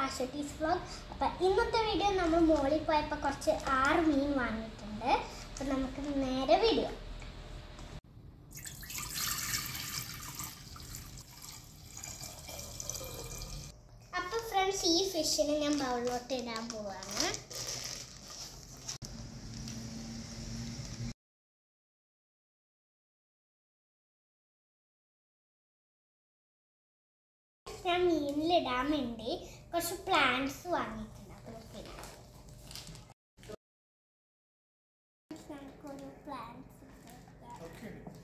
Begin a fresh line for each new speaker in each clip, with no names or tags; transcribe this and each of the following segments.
ആഷട്ടീസ് vlog അപ്പം ഇന്നത്തെ video നമ്മൾ മോളിൽ പോയപ്പോൾ കുറച്ച് ആറ് മീൻ വാങ്ങിയിട്ടുണ്ട് അപ്പം നമുക്ക് നേരെ വീഡിയോ അപ്പം ഫ്രണ്ട്സ് ഈ ഫിഷിനെ ഞാൻ ബൗളിലോട്ട് ഇടാൻ പോവാണ് ഞാൻ മീനിലിടാൻ വേണ്ടി കുറച്ച് പ്ലാന്റ്സ് വാങ്ങിയിട്ടുണ്ട് അപ്പോൾ നമുക്ക് ഇടാം. നമുക്കൊരു plants ഇട്ട് വെക്കാം.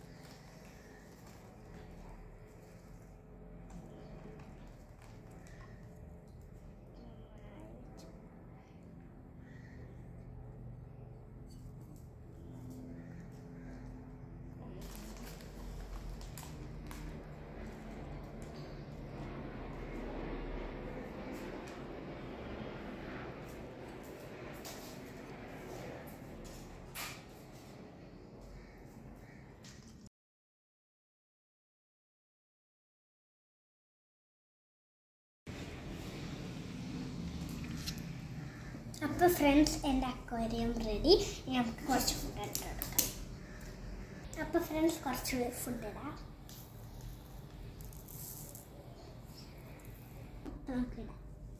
അപ്പോൾ ഫ്രണ്ട്സ് എൻ്റെ അക്വേറിയം റെഡി ഇനി നമുക്ക് കുറച്ച് ഫുഡ് ഇട്ട് കൊടുക്കാം അപ്പോൾ ഫ്രണ്ട്സ് കുറച്ച് ഫുഡ് ഇടാം നമുക്കിടാം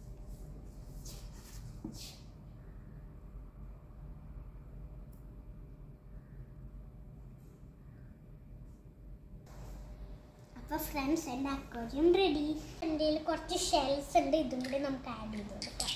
അപ്പോൾ ഫ്രണ്ട്സ് എൻ്റെ അക്വേറിയം റെഡി എൻ്റെ കയ്യിൽ കുറച്ച് ഷെൽസ് ഉണ്ട് ഇതും കൂടി നമുക്ക് ആഡ് ചെയ്ത് കൊടുക്കാം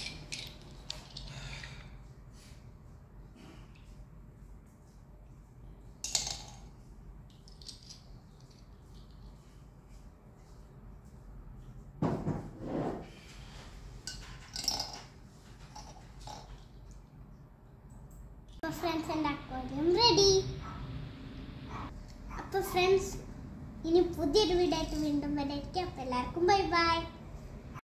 അപ്പോൾ ഫ്രണ്ട്സ് എൻ്റെ അക്വേറിയം റെഡി അപ്പോൾ ഫ്രണ്ട്സ് ഇനി പുതിയൊരു വീഡിയോ ആയിട്ട് വീണ്ടും വരായിരിക്കും അപ്പോൾ എല്ലാവർക്കും ബൈ ബൈ